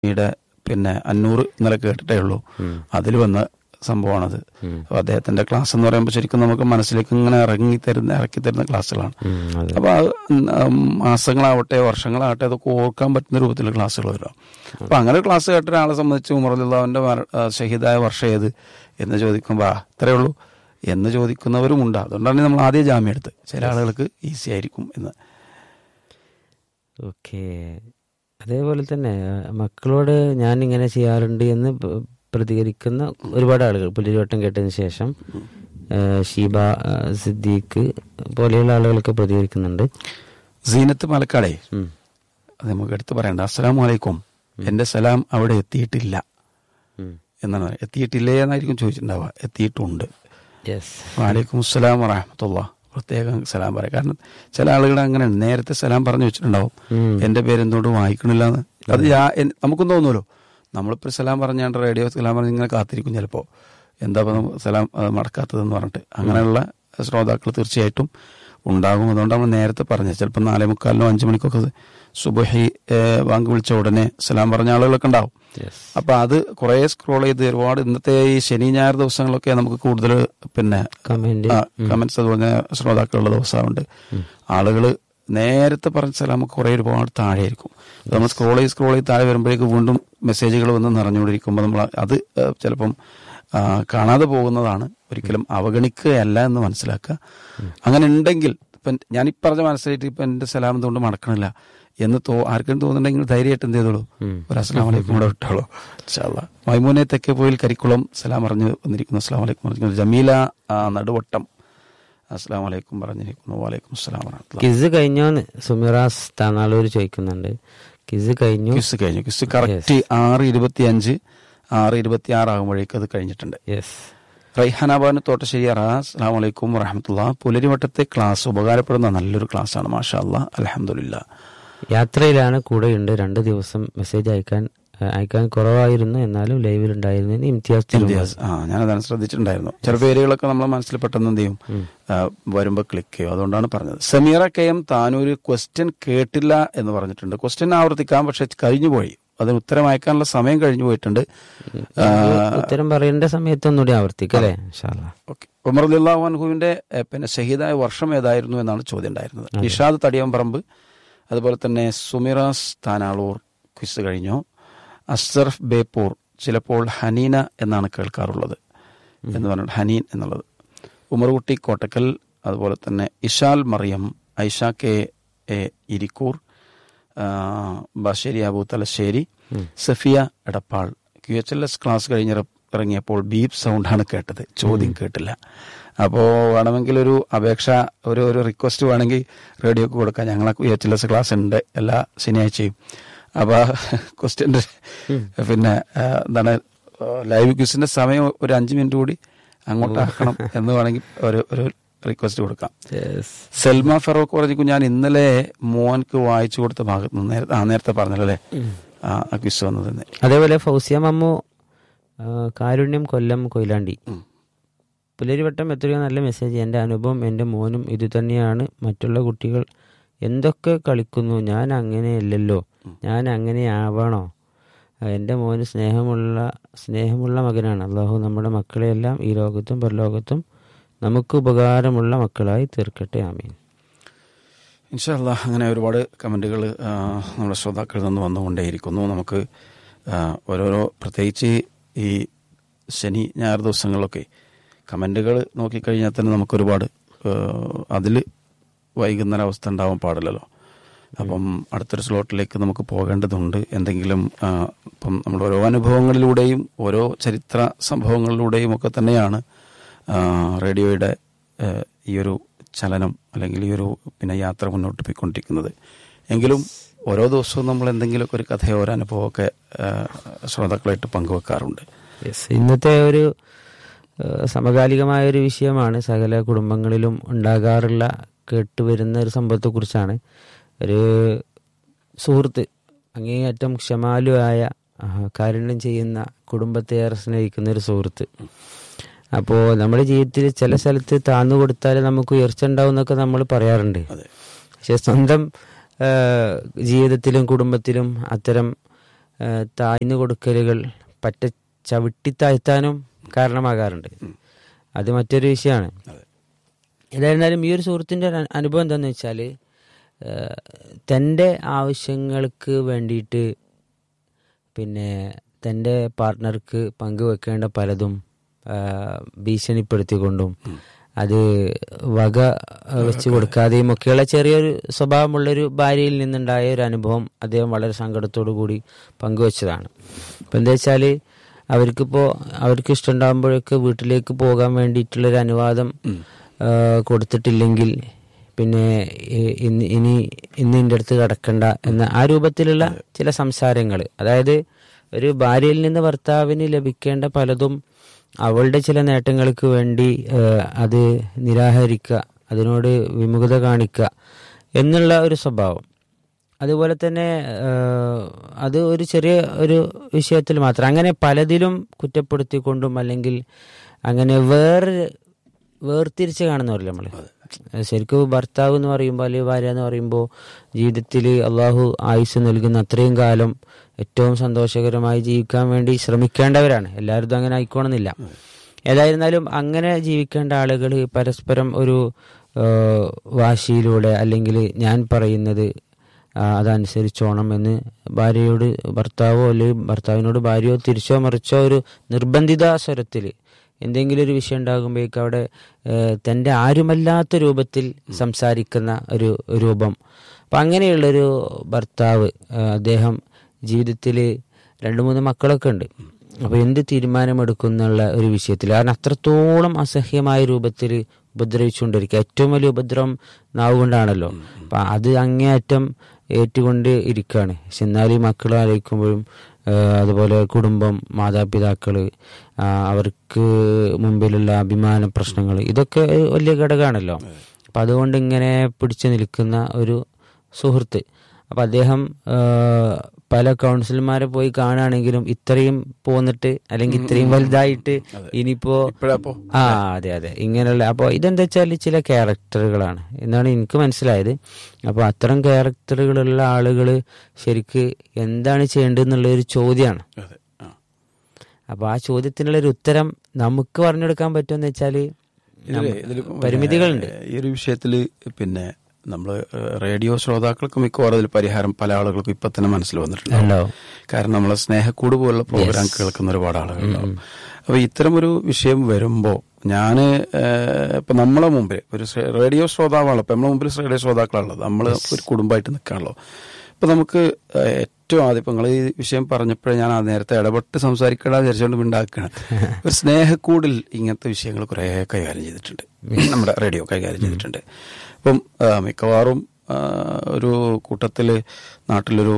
യുടെ പിന്നെ അഞ്ഞൂറ് ഇന്നലെ കേട്ടിട്ടേ ഉള്ളൂ അതിൽ വന്ന സംഭവമാണത് അപ്പൊ അദ്ദേഹത്തിന്റെ ക്ലാസ് എന്ന് പറയുമ്പോൾ ശരിക്കും നമുക്ക് മനസ്സിലേക്ക് ഇങ്ങനെ ഇറങ്ങി തരുന്ന ഇറക്കി തരുന്ന ക്ലാസ്സുകളാണ് അതെ അപ്പൊ അത് ഉം, മാസങ്ങളാവട്ടെ വർഷങ്ങളാവട്ടെ അതൊക്കെ ഓർക്കാൻ പറ്റുന്ന രൂപത്തിൽ ക്ലാസ്സുകൾ വരും അപ്പൊ അങ്ങനെ ഒരു ക്ലാസ് കേട്ട ഒരാളെ സംബന്ധിച്ച് ഉമറുല്ലാവിന്റെ ഷഹീദായ വർഷം ഏത് എന്ന് ചോദിക്കുമ്പോൾ ആ ഇത്രയേ ഉള്ളൂ എന്ന് ചോദിക്കുന്നവരുമുണ്ട് അതുകൊണ്ടാണ് നമ്മൾ ആദ്യം ജാമ്യം എടുത്ത് ചില ആളുകൾക്ക് ഈസി ആയിരിക്കും എന്ന് ഓക്കെ അതേപോലെ തന്നെ ആ, മക്കളോട് ഞാൻ ഇങ്ങനെ ചെയ്യാറുണ്ട് എന്ന് പ- പ്രതികരിക്കുന്ന ഒരുപാട് ആളുകൾ പുലിരിവട്ടം കേട്ടതിന് ശേഷം ആ, ഷീബ ആ, സിദ്ദീഖ് പോലെയുള്ള ആളുകളൊക്കെ പ്രതികരിക്കുന്നുണ്ട് സീനത്ത് പാലക്കാടേ ഉം. അത് നമുക്ക് എടുത്ത് പറയണ്ട അസ്സലാം വലൈക്കും എന്റെ സലാം അവിടെ എത്തിയിട്ടില്ല ഉം. എന്നാണ് പറയുക. എത്തിയിട്ടില്ലേ എന്നായിരിക്കും ചോദിച്ചിട്ടുണ്ടാവുക എത്തിയിട്ടുണ്ട് യെസ് വാലൈക്കും അസ്സലാം വറഹമത്തുള്ള പ്രത്യേകം സലാം പറയാം കാരണം ചില ആളുകൾ അങ്ങനെ നേരത്തെ സലാം പറഞ്ഞു വെച്ചിട്ടുണ്ടാവും ഉം. എന്റെ പേര് എന്തുകൊണ്ട് വായിക്കണില്ല എന്ന് അത് ഞാൻ എൻ- നമുക്കും തോന്നുമല്ലോ നമ്മളിപ്പോൾ സലാം പറഞ്ഞാണ്ട് റേഡിയോ സലാം പറഞ്ഞ് ഇങ്ങനെ കാത്തിരിക്കും ചിലപ്പോൾ എന്താ ഇപ്പൊ നമ്മ സലാം അത് മടക്കാത്തതെന്ന് പറഞ്ഞിട്ട് അങ്ങനെയുള്ള ശ്രോതാക്കൾ തീർച്ചയായിട്ടും ഉണ്ടാകും അതുകൊണ്ട് നമ്മൾ നേരത്തെ പറഞ്ഞത് ചിലപ്പോൾ നാലേ മുക്കാലിനോ അഞ്ചു മണിക്കൊക്കെ സുബഹി ഏഹ്, ബാങ്ക് വിളിച്ച ഉടനെ സലാം പറഞ്ഞ ആളുകളൊക്കെ ഉണ്ടാവും യെസ് അപ്പൊ അത് കുറെ സ്ക്രോൾ ചെയ്ത് ഒരുപാട് ഇന്നത്തെ ഈ ശനി ഞായർ ദിവസങ്ങളൊക്കെ നമുക്ക് കൂടുതൽ പിന്നെ കമന്റ് കമന്റ്സ് അതുപോലെ ശ്രോതാക്കളുള്ള ദിവസമുണ്ട് ആളുകൾ നേരത്തെ പറഞ്ഞ സ്ഥലം കുറെ ഒരുപാട് താഴെ ആയിരിക്കും അപ്പൊ നമ്മൾ സ്ക്രോൾ ചെയ്ത് സ്ക്രോൾ ചെയ്ത് താഴെ വരുമ്പോഴേക്ക് വീണ്ടും മെസ്സേജുകൾ വന്ന് നിറഞ്ഞുകൊണ്ടിരിക്കുമ്പോൾ നമ്മൾ അത് ഏഹ്, ചിലപ്പം ആ, കാണാതെ പോകുന്നതാണ് ഒരിക്കലും അവഗണിക്കുകയല്ല എന്ന് മനസ്സിലാക്കുക അങ്ങനെ ഉണ്ടെങ്കിൽ ഇപ്പം ഞാൻ ഈ പറഞ്ഞ മനസ്സിലായിട്ട് ഇപ്പം എൻ്റെ സലാം എന്തുകൊണ്ട് മടക്കണില്ല എന്ന് തോ ആർക്കും തോന്നുന്നുണ്ടെങ്കിൽ ധൈര്യമായിട്ട് എന്ത് ചെയ്തോളൂ ഒരു അസ്ലാം വലൈക്കും കൂടെ വിട്ടോളൂ ഇൻഷാല്ലാ മൈമൂനെ തെക്കേപ്പോയിൽ കരിക്കുളം സലാം അറിഞ്ഞ് വന്നിരിക്കുന്നു അസ്ലാം വലൈക്കും പറഞ്ഞിരിക്കുന്നു ജമീല ആ, നടുവട്ടം അസ്ലാം വലൈക്കും പറഞ്ഞിരിക്കുന്നു വാലൈക്കും അസ്സലാം വറഹ്മത്തുള്ളാഹി. കിസ് കഴിഞ്ഞോന്ന് സുമിറാസ് താനാളൂർ ചോദിക്കുന്നുണ്ട് കിസ് കഴിഞ്ഞു ക്വിസ് കഴിഞ്ഞു ക്വിസ് കറക്റ്റ് ആറ് ഇരുപത്തി അഞ്ച് ആറ് ഇരുപത്തി ആറ് ആകുമ്പോഴേക്ക് അത് കഴിഞ്ഞിട്ടുണ്ട് യെസ് റൈഹാനാബാന് തോട്ടശ്ശേരി അറ അസ്ലാം വലൈക്കും വറഹമത്തുള്ള പുലരിവട്ടത്തെ ക്ലാസ് ഉപകാരപ്പെടുന്ന നല്ലൊരു ക്ലാസ്സാണ് മാഷാ അല്ലാ അലഹമുല്ല യാത്രയിലാണ് കൂടെയുണ്ട് രണ്ട് ദിവസം മെസ്സേജ് അയക്കാൻ ആ, അയക്കാൻ കുറവായിരുന്നു എന്നാലും ലൈവിൽ ഉണ്ടായിരുന്നു ഇംതിയാസ് തിരുമല. ഇംതിയാസ് ആ ഞാനതാണ് ശ്രദ്ധിച്ചിട്ടുണ്ടായിരുന്നു ചില പേരുകളൊക്കെ നമ്മളെ മനസ്സിൽ പെട്ടെന്ന് എന്ത് ചെയ്യും ആ, വരുമ്പോ ക്ലിക്ക് ചെയ്യും അതുകൊണ്ടാണ് പറഞ്ഞത് Sameera K M Tanur question കേട്ടില്ല എന്ന് പറഞ്ഞിട്ടുണ്ട് ക്വസ്റ്റ്യൻ ആവർത്തിക്കാം പക്ഷെ കഴിഞ്ഞു പോയി അതിന് ഉത്തരം അയക്കാനുള്ള സമയം കഴിഞ്ഞു പോയിട്ടുണ്ട് ആ, ഉത്തരം പറയേണ്ട സമയത്ത് ഒന്നുകൂടി ആവർത്തിക്കും അല്ലേ ഇൻഷാല്ലാ. ഓക്കെ ഉമർ അൻഹുവിന്റെ എ, പിന്നെ ഷഹീദായ വർഷം ഏതായിരുന്നു എന്നാണ് ചോദ്യം ഉണ്ടായിരുന്നത് നിഷാദ് തടിയമ്പറമ്പ് അതുപോലെ തന്നെ സുമിറാസ് താനാളൂർ ക്വിസ് കഴിഞ്ഞു അസ്സർഫ് ബേപ്പൂർ ചിലപ്പോൾ ഹനീന എന്നാണ് കേൾക്കാറുള്ളത് എന്ന് പറഞ്ഞിട്ട് ഹനീൻ എന്നുള്ളത് ഉമർകുട്ടി കോട്ടക്കൽ അതുപോലെ തന്നെ ഇഷാൽ മറിയം ഐഷ കെ എ ഇരിക്കൂർ ആ, Basheri Abu Thalassery Safiya Edappal Q H L S class കഴിഞ്ഞ് ഇറങ്ങിയപ്പോൾ ബീപ് സൗണ്ടാണ് കേട്ടത് ചോദ്യം കേട്ടില്ല അപ്പോൾ വേണമെങ്കിൽ ഒരു അപേക്ഷ ഒരു ഒരു റിക്വസ്റ്റ് വേണമെങ്കിൽ റേഡിയോക്ക് കൊടുക്കാം ഞങ്ങളെ Q H L S class ഉണ്ട് എല്ലാ ശനിയാഴ്ചയും അപ്പോൾ ക്വസ്റ്റ്യൻ്റെ പിന്നെ ആ, എന്താണ് ലൈവ് ക്യൂസിന്റെ സമയം ഒരു അഞ്ച് മിനിറ്റ് കൂടി അങ്ങോട്ടാക്കണം എന്ന് വേണമെങ്കിൽ ഒരു ഒരു റിക്വസ്റ്റ് കൊടുക്കാം Yes. സെൽമ ഫറൂഖ് പറഞ്ഞു ഞാൻ ഇന്നലെ മോൻക്ക് വായിച്ചു കൊടുത്ത ഭാഗത്ത് നിന്ന് നേരത്തെ ആ നേരത്തെ പറഞ്ഞല്ലോ അല്ലേ ആ ആ ക്വിസ് വന്നത് തന്നെ അതേപോലെ ഫൗസിയ മമ്മു ആ, കാരുണ്യം കൊല്ലം കൊയിലാണ്ടി ഉം. പുലരിവട്ടം എത്രയോ നല്ല മെസ്സേജ് എൻ്റെ അനുഭവം എൻ്റെ മോനും ഇത് തന്നെയാണ് മറ്റുള്ള കുട്ടികൾ എന്തൊക്കെ കളിക്കുന്നു ഞാൻ അങ്ങനെയല്ലല്ലോ ഞാൻ അങ്ങനെ ആവണോ ആ, എൻ്റെ മോന് സ്നേഹമുള്ള സ്നേഹമുള്ള മകനാണ് അള്ളാഹു നമ്മുടെ മക്കളെയെല്ലാം ഈ ലോകത്തും പരലോകത്തും നമുക്ക് ഉപകാരമുള്ള മക്കളായി തീർക്കട്ടെ ആമീൻ ഇൻഷാല്ല അങ്ങനെ ഒരുപാട് കമൻറ്റുകൾ നമ്മുടെ ശ്രോതാക്കളിൽ നിന്ന് വന്നുകൊണ്ടേയിരിക്കുന്നു നമുക്ക് ആ, ഓരോരോ പ്രത്യേകിച്ച് ഈ ശനി ഞായർ ദിവസങ്ങളിലൊക്കെ കമൻറ്റുകൾ നോക്കിക്കഴിഞ്ഞാൽ തന്നെ നമുക്ക് ഒരുപാട് അതിൽ വൈകുന്ന അവസ്ഥ ഉണ്ടാവാൻ പാടില്ലല്ലോ അപ്പം അടുത്തൊരു സ്ലോട്ടിലേക്ക് നമുക്ക് പോകേണ്ടതുണ്ട് എന്തെങ്കിലും ആ, ഇപ്പം നമ്മുടെ ഓരോ അനുഭവങ്ങളിലൂടെയും ഓരോ ചരിത്ര സംഭവങ്ങളിലൂടെയും ഒക്കെ തന്നെയാണ് ആ, റേഡിയോയുടെ ആ, ഈ ഒരു ചലനം അല്ലെങ്കിൽ ഈ ഒരു പിന്നെ യാത്ര മുന്നോട്ട് പോയിക്കൊണ്ടിരിക്കുന്നത് എങ്കിലും ഓരോ ദിവസവും നമ്മൾ എന്തെങ്കിലുമൊക്കെ ഒരു കഥയോ ഒരു അനുഭവമൊക്കെ ആ, ശ്രോതാക്കളായിട്ട് പങ്കുവെക്കാറുണ്ട് യെസ് ഇന്നത്തെ ഒരു ഏഹ്, സമകാലികമായ ഒരു വിഷയമാണ് സകല കുടുംബങ്ങളിലും ഉണ്ടാകാറുള്ള കേട്ടുവരുന്ന ഒരു സംഭവത്തെക്കുറിച്ചാണ് ഒരു സുഹൃത്ത് അങ്ങേയറ്റം ക്ഷമാലുവായ ആ, കാരുണ്യം ചെയ്യുന്ന കുടുംബത്തെ ഏറെ സ്നേഹിക്കുന്ന ഒരു സുഹൃത്ത് അപ്പോൾ നമ്മുടെ ജീവിതത്തിൽ ചില സ്ഥലത്ത് താന്നു കൊടുത്താൽ നമുക്ക് ഉയർച്ച ഉണ്ടാവും എന്നൊക്കെ നമ്മൾ പറയാറുണ്ട് അതെ പക്ഷെ സ്വന്തം ആ, ജീവിതത്തിലും കുടുംബത്തിലും അത്തരം ആ, ഏഹ്, താഴ്ന്നു കൊടുക്കലുകൾ പറ്റ ചവിട്ടിത്താഴ്ത്താനും കാരണമാകാറുണ്ട് അത് മറ്റൊരു വിഷയമാണ് അതെ. ഏതായിരുന്നാലും ഈ ഒരു സുഹൃത്തിൻ്റെ ഒരു അനുഭവം എന്താണെന്ന് വെച്ചാൽ തൻ്റെ ആവശ്യങ്ങൾക്ക് വേണ്ടിയിട്ട് പിന്നെ തൻ്റെ പാർട്ട്ണർക്ക് പങ്കുവെക്കേണ്ട പലതും ആ, ഭീഷണിപ്പെടുത്തിക്കൊണ്ടും അത് വക ആ, വെച്ച് കൊടുക്കാതെയും ഒക്കെയുള്ള ചെറിയൊരു സ്വഭാവമുള്ളൊരു ഭാര്യയിൽ നിന്നുണ്ടായ ഒരു അനുഭവം അദ്ദേഹം വളരെ സങ്കടത്തോടു കൂടി പങ്കുവച്ചതാണ് അപ്പം എന്താ വെച്ചാൽ അവർക്കിപ്പോൾ അവർക്ക് ഇഷ്ടമുണ്ടാകുമ്പോഴൊക്കെ വീട്ടിലേക്ക് പോകാൻ വേണ്ടിയിട്ടുള്ളൊരു അനുവാദം ആ, കൊടുത്തിട്ടില്ലെങ്കിൽ പിന്നെ ഇ- ഇന്ന് ഇനി ഇന്ന് എൻ്റെ അടുത്ത് കിടക്കണ്ട എന്ന ആ രൂപത്തിലുള്ള ചില സംസാരങ്ങൾ അതായത് ഒരു ഭാര്യയിൽ നിന്ന് ഭർത്താവിന് ലഭിക്കേണ്ട പലതും അവളുടെ ചില നേട്ടങ്ങൾക്ക് വേണ്ടി ആ, അത് നിരാകരിക്കുക അതിനോട് വിമുഖത കാണിക്കുക എന്നുള്ള ഒരു സ്വഭാവം അതുപോലെ തന്നെ ആ, അത് ഒരു ചെറിയ ഒരു വിഷയത്തിൽ മാത്രം അങ്ങനെ പലതിലും കുറ്റപ്പെടുത്തിക്കൊണ്ടും അല്ലെങ്കിൽ അങ്ങനെ വേറെ വേർതിരിച്ച് കാണുന്നവരല്ലേ നമ്മൾ ശരിക്കും ഭർത്താവ് എന്ന് പറയുമ്പോൾ അല്ലെങ്കിൽ ഭാര്യ എന്ന് പറയുമ്പോൾ ജീവിതത്തിൽ അള്ളാഹു ആയുസ് നൽകുന്ന അത്രയും കാലം ഏറ്റവും സന്തോഷകരമായി ജീവിക്കാൻ വേണ്ടി ശ്രമിക്കേണ്ടവരാണ് എല്ലാവരും അങ്ങനെ ആയിക്കോണമെന്നില്ല ഏതായിരുന്നാലും അങ്ങനെ ജീവിക്കേണ്ട ആളുകൾ പരസ്പരം ഒരു ആ, വാശിയിലൂടെ അല്ലെങ്കിൽ ഞാൻ പറയുന്നത് ആ, അതനുസരിച്ചോണം എന്ന് ഭാര്യയോട് ഭർത്താവോ അല്ലെങ്കിൽ ഭർത്താവിനോട് ഭാര്യയോ തിരിച്ചോ മറിച്ചോ ഒരു നിർബന്ധിത സ്വരത്തിൽ എന്തെങ്കിലും ഒരു വിഷയം ഉണ്ടാകുമ്പോഴേക്ക് അവിടെ ഏഹ്, തൻ്റെ ആരുമല്ലാത്ത രൂപത്തിൽ സംസാരിക്കുന്ന ഒരു രൂപം അപ്പം അങ്ങനെയുള്ളൊരു ഭർത്താവ് ഏഹ്, അദ്ദേഹം ജീവിതത്തിൽ രണ്ട് മൂന്ന് മക്കളൊക്കെ ഉണ്ട് അപ്പോൾ എന്ത് തീരുമാനമെടുക്കുന്നുള്ള ഒരു വിഷയത്തിൽ കാരണം അത്രത്തോളം അസഹ്യമായ രൂപത്തിൽ ഉപദ്രവിച്ചുകൊണ്ടിരിക്കുക ഏറ്റവും വലിയ ഉപദ്രവം നാവ് കൊണ്ടാണല്ലോ അപ്പം അത് അങ്ങേയറ്റം ഏറ്റുകൊണ്ട് ഇരിക്കുകയാണ് പക്ഷെ എന്നാലും ഈ മക്കളെ ആലോചിക്കുമ്പോഴും ആ, അതുപോലെ കുടുംബം മാതാപിതാക്കൾ അവർക്ക് മുമ്പിലുള്ള അഭിമാന പ്രശ്നങ്ങൾ ഇതൊക്കെ ഒരു വലിയ ഘടകമാണല്ലോ അപ്പം അതുകൊണ്ട് ഇങ്ങനെ പിടിച്ചു നിൽക്കുന്ന ഒരു സുഹൃത്ത് അപ്പം അദ്ദേഹം ആ, പല കൗൺസിലർമാരെ പോയി കാണുകയാണെങ്കിലും ഇത്രയും പോന്നിട്ട് അല്ലെങ്കിൽ ഇത്രയും വലുതായിട്ട് ഇനിയിപ്പോ ഇപ്പോഴപ്പോ ആ അതെ അതെ ഇങ്ങനെയുള്ള അപ്പോൾ ഇതെന്താ വെച്ചാൽ ചില ക്യാരക്ടറുകളാണ് എന്നാണ് എനിക്ക് മനസ്സിലായത് അപ്പോൾ അത്തരം ക്യാരക്ടറുകളുള്ള ആളുകൾ ശരിക്ക് എന്താണ് ചെയ്യേണ്ടതെന്നുള്ള ഒരു ചോദ്യമാണ് അതെ ആ അപ്പോൾ ആ ചോദ്യത്തിനുള്ള ഒരു ഉത്തരം നമുക്ക് പറഞ്ഞു കൊടുക്കാൻ പറ്റുമെന്ന് വെച്ചാൽ ഇതില് ഇതില് പരിമിതികളുണ്ട് ഈ ഒരു വിഷയത്തിൽ പിന്നെ നമ്മൾ റേഡിയോ ശ്രോതാക്കൾക്ക് മിക്കവാറും അതിൽ പരിഹാരം പല ആളുകൾക്കും ഇപ്പൊ തന്നെ മനസ്സിൽ വന്നിട്ടുണ്ട് ഉണ്ടാവും. കാരണം നമ്മളെ സ്നേഹക്കൂട് പോലുള്ള പ്രോഗ്രാം കേൾക്കുന്ന ഒരുപാട് ആളുകളുണ്ടാവും അപ്പൊ ഇത്തരം ഒരു വിഷയം വരുമ്പോ ഞാന് ഏഹ്, ഇപ്പൊ നമ്മളെ മുമ്പിൽ ഒരു ശ്ര- റേഡിയോ ശ്രോതാവാണല്ലോ ഇപ്പൊ നമ്മളെ മുമ്പിൽ റേഡിയോ ശ്രോതാക്കളാണല്ലോ നമ്മൾ ഒരു കുടുംബമായിട്ട് നിൽക്കാണല്ലോ ഇപ്പൊ നമുക്ക് ഏഹ്, ഏറ്റവും ആദ്യം ഇപ്പൊ നിങ്ങൾ ഈ വിഷയം പറഞ്ഞപ്പോഴേ ഞാൻ ആ നേരത്തെ ഇടപെട്ട് സംസാരിക്കടാ വിചാരിച്ചുകൊണ്ട് ഉണ്ടാക്കുകയാണ് ഒരു സ്നേഹക്കൂടിൽ ഇങ്ങനത്തെ വിഷയങ്ങൾ കുറെ കൈകാര്യം ചെയ്തിട്ടുണ്ട് നമ്മുടെ റേഡിയോ കൈകാര്യം ചെയ്തിട്ടുണ്ട് ഇപ്പം ആ, മിക്കവാറും ആ, ഒരു കൂട്ടത്തില് നാട്ടിലൊരു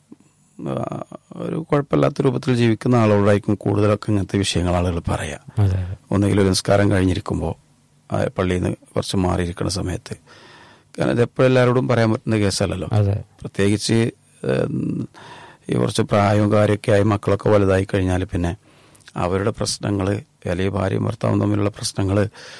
ആ, ഒരു കുഴപ്പമില്ലാത്ത രൂപത്തിൽ ജീവിക്കുന്ന ആളുകളായിരിക്കും കൂടുതലൊക്കെ ഇങ്ങനത്തെ വിഷയങ്ങൾ ആളുകൾ പറയാം അതെ ഒന്നുകിൽ ഒരു നിസ്കാരം കഴിഞ്ഞിരിക്കുമ്പോൾ പള്ളിയിൽ നിന്ന് കുറച്ച് മാറിയിരിക്കുന്ന സമയത്ത് കാരണം ഇത് എപ്പോഴും എല്ലാവരോടും പറയാൻ പറ്റുന്ന കേസല്ലല്ലോ അതെ പ്രത്യേകിച്ച് ഏം, ഈ കുറച്ച് പ്രായവും കാര്യമൊക്കെ ആയി മക്കളൊക്കെ വലുതായി കഴിഞ്ഞാൽ പിന്നെ അവരുടെ പ്രശ്നങ്ങൾ അല്ലെങ്കിൽ ഭാര്യയും ഭർത്താവും തമ്മിലുള്ള പ്രശ്നങ്ങൾ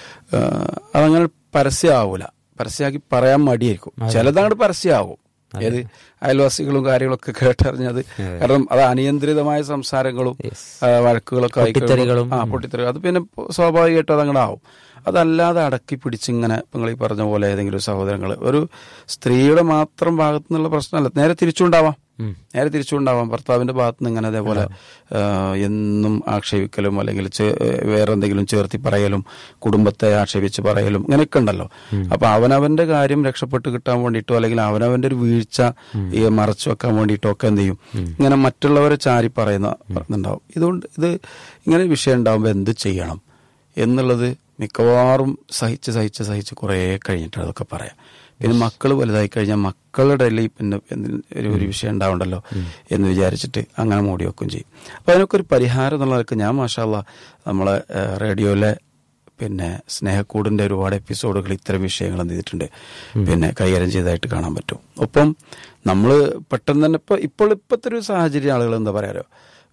അതങ്ങനെ പരസ്യമാവൂല പരസ്യമാക്കി പറയാൻ മടിയായിരിക്കും ചിലതങ്ങോട്ട് പരസ്യമാവും ഏത് അയൽവാസികളും കാര്യങ്ങളൊക്കെ കേട്ടറിഞ്ഞത് കാരണം അത് അനിയന്ത്രിതമായ സംസാരങ്ങളും ആ, വഴക്കുകളൊക്കെ ആയി കഴിയുമ്പോൾ- പൊട്ടിത്തെറികളും. ആ പൊട്ടിത്തെറി അത് പിന്നെ സ്വാഭാവികമായിട്ടും അതങ്ങനെ ആവും അതല്ലാതെ അടക്കി പിടിച്ചിങ്ങനെ നിങ്ങൾ ഈ പറഞ്ഞ പോലെ ഏതെങ്കിലും ഒരു സഹോദരങ്ങൾ ഒരു സ്ത്രീയുടെ മാത്രം ഭാഗത്തു നിന്നുള്ള പ്രശ്നമല്ല നേരെ തിരിച്ചുണ്ടാവാം ഉം. നേരെ തിരിച്ചുണ്ടാവാം ഭർത്താവിന്റെ ഭാഗത്ത് നിന്ന് ഇങ്ങനെ അതേപോലെ ആ, എന്നും ആക്ഷേപിക്കലും അല്ലെങ്കിൽ ചേ- വേറെ എന്തെങ്കിലും ചേർത്തി പറയലും കുടുംബത്തെ ആക്ഷേപിച്ച് പറയലും ഇങ്ങനെയൊക്കെ ഉണ്ടല്ലോ അപ്പൊ അവനവന്റെ കാര്യം രക്ഷപ്പെട്ട് കിട്ടാൻ വേണ്ടിയിട്ടോ അല്ലെങ്കിൽ അവനവന്റെ ഒരു വീഴ്ച ഈ മറച്ചു വെക്കാൻ വേണ്ടിയിട്ടോ ഒക്കെ എന്ത് ചെയ്യും ഇങ്ങനെ മറ്റുള്ളവരെ ചാരി പറയുന്ന ഇതുണ്ടാവും ഇതുകൊണ്ട് ഇത് ഇങ്ങനെ ഒരു വിഷയം ഉണ്ടാവുമ്പോൾ എന്ത് ചെയ്യണം എന്നുള്ളത് മിക്കവാറും സഹിച്ച് സഹിച്ച് സഹിച്ച് കുറേ കഴിഞ്ഞിട്ട് അതൊക്കെ പറയാം പിന്നെ മക്കൾ വലുതായി കഴിഞ്ഞാൽ മക്കളുടെ ഇടയിൽ പിന്നെ എന്തിന് ഒരു ഒരു വിഷയം ഉണ്ടാവണ്ടല്ലോ എന്ന് വിചാരിച്ചിട്ട് അങ്ങനെ മൂടി വെക്കുകയും ചെയ്യും അപ്പൊ അതിനൊക്കെ ഒരു പരിഹാരം എന്നുള്ളതൊക്കെ ഞാൻ മാഷാല്ല നമ്മളെ ഏഹ്, റേഡിയോയിലെ പിന്നെ സ്നേഹക്കൂടിന്റെ ഒരുപാട് എപ്പിസോഡുകൾ ഇത്തരം വിഷയങ്ങൾ എന്ത് ചെയ്തിട്ടുണ്ട് പിന്നെ കൈകാര്യം ചെയ്തതായിട്ട് കാണാൻ പറ്റും ഒപ്പം നമ്മൾ പെട്ടെന്ന് തന്നെ ഇപ്പൊ ഇപ്പോൾ ഇപ്പോഴത്തെ ഒരു സാഹചര്യം ആളുകൾ എന്താ പറയാലോ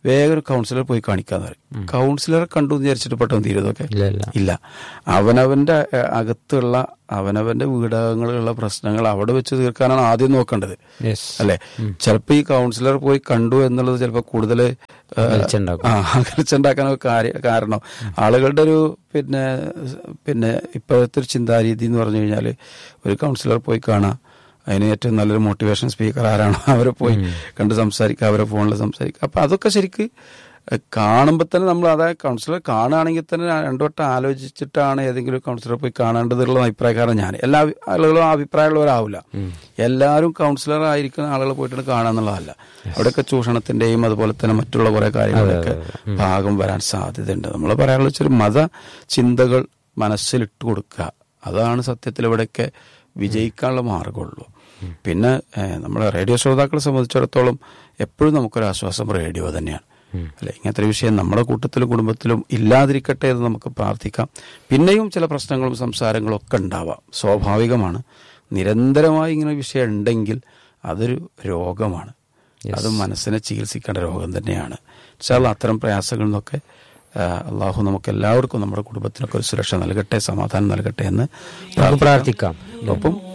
വേഗം ഒരു കൗൺസിലർ പോയി കാണിക്കാന്ന് പറയും കൗൺസിലറെ കണ്ടു എന്ന് വിചാരിച്ചിട്ട് പെട്ടെന്ന് തീരുന്നതൊക്കെ ഇല്ല ഇല്ല ഇല്ല അവനവന്റെ ഏഹ്, അകത്തുള്ള അവനവന്റെ വീടകങ്ങളിലുള്ള പ്രശ്നങ്ങൾ അവിടെ വെച്ച് തീർക്കാനാണ് ആദ്യം നോക്കേണ്ടത് യെസ് അല്ലെ ചിലപ്പോ ഈ കൗൺസിലർ പോയി കണ്ടു എന്നുള്ളത് ചിലപ്പോ കൂടുതൽ അകൽച്ചയുണ്ടാക്കും. ആ അകൽച്ചുണ്ടാക്കാനൊക്കെ കാര്യ കാരണം ആളുകളുടെ ഒരു പിന്നെ പിന്നെ ഇപ്പോഴത്തെ ഒരു ചിന്താരീതി എന്ന് പറഞ്ഞു കഴിഞ്ഞാൽ ഒരു കൗൺസിലർ പോയി കാണാം അതിന് ഏറ്റവും നല്ലൊരു മോട്ടിവേഷൻ സ്പീക്കർ ആരാണോ അവരെ പോയി കണ്ട് സംസാരിക്കുക അവരെ ഫോണിൽ സംസാരിക്കുക അപ്പൊ അതൊക്കെ ശരിക്ക് കാണുമ്പോൾ തന്നെ നമ്മൾ അതായത് കൗൺസിലർ കാണുകയാണെങ്കിൽ തന്നെ രണ്ടു വട്ടം ആലോചിച്ചിട്ടാണ് ഏതെങ്കിലും കൗൺസിലർ പോയി കാണേണ്ടതുള്ള അഭിപ്രായക്കാരൻ ഞാൻ എല്ലാ ആളുകളും ആ അഭിപ്രായമുള്ളവരാവില്ല എല്ലാവരും കൗൺസിലർ ആയിരിക്കുന്ന ആളുകൾ പോയിട്ടാണ് കാണുക എന്നുള്ളതല്ല അവിടെയൊക്കെ ചൂഷണത്തിന്റെയും അതുപോലെ തന്നെ മറ്റുള്ള കുറെ കാര്യങ്ങളൊക്കെ ഭാഗം വരാൻ സാധ്യതയുണ്ട് നമ്മൾ പറയാനുള്ള വെച്ചൊരു മത ചിന്തകൾ മനസ്സിലിട്ട് കൊടുക്കുക അതാണ് സത്യത്തിൽ ഇവിടെയൊക്കെ വിജയിക്കാനുള്ള മാർഗമുള്ളൂ പിന്നെ ഏഹ്, നമ്മുടെ റേഡിയോ ശ്രോതാക്കളെ സംബന്ധിച്ചിടത്തോളം എപ്പോഴും നമുക്കൊരു ആശ്വാസം റേഡിയോ തന്നെയാണ് അല്ലെ ഇങ്ങനത്തെ ഒരു വിഷയം നമ്മുടെ കൂട്ടത്തിലും കുടുംബത്തിലും ഇല്ലാതിരിക്കട്ടെ എന്ന് നമുക്ക് പ്രാർത്ഥിക്കാം പിന്നെയും ചില പ്രശ്നങ്ങളും സംസാരങ്ങളും ഒക്കെ ഉണ്ടാവാം സ്വാഭാവികമാണ് നിരന്തരമായി ഇങ്ങനെ ഒരു വിഷയം ഉണ്ടെങ്കിൽ അതൊരു രോഗമാണ് അത് മനസ്സിനെ ചികിത്സിക്കേണ്ട രോഗം തന്നെയാണ് ചില അത്തരം പ്രയാസങ്ങളിൽ നിന്നൊക്കെ ആ, അള്ളാഹു നമുക്ക് എല്ലാവർക്കും നമ്മുടെ കുടുംബത്തിനൊക്കെ ഒരു സുരക്ഷ നൽകട്ടെ സമാധാനം നൽകട്ടെ എന്ന് നമുക്ക് പ്രാർത്ഥിക്കാം ഒപ്പം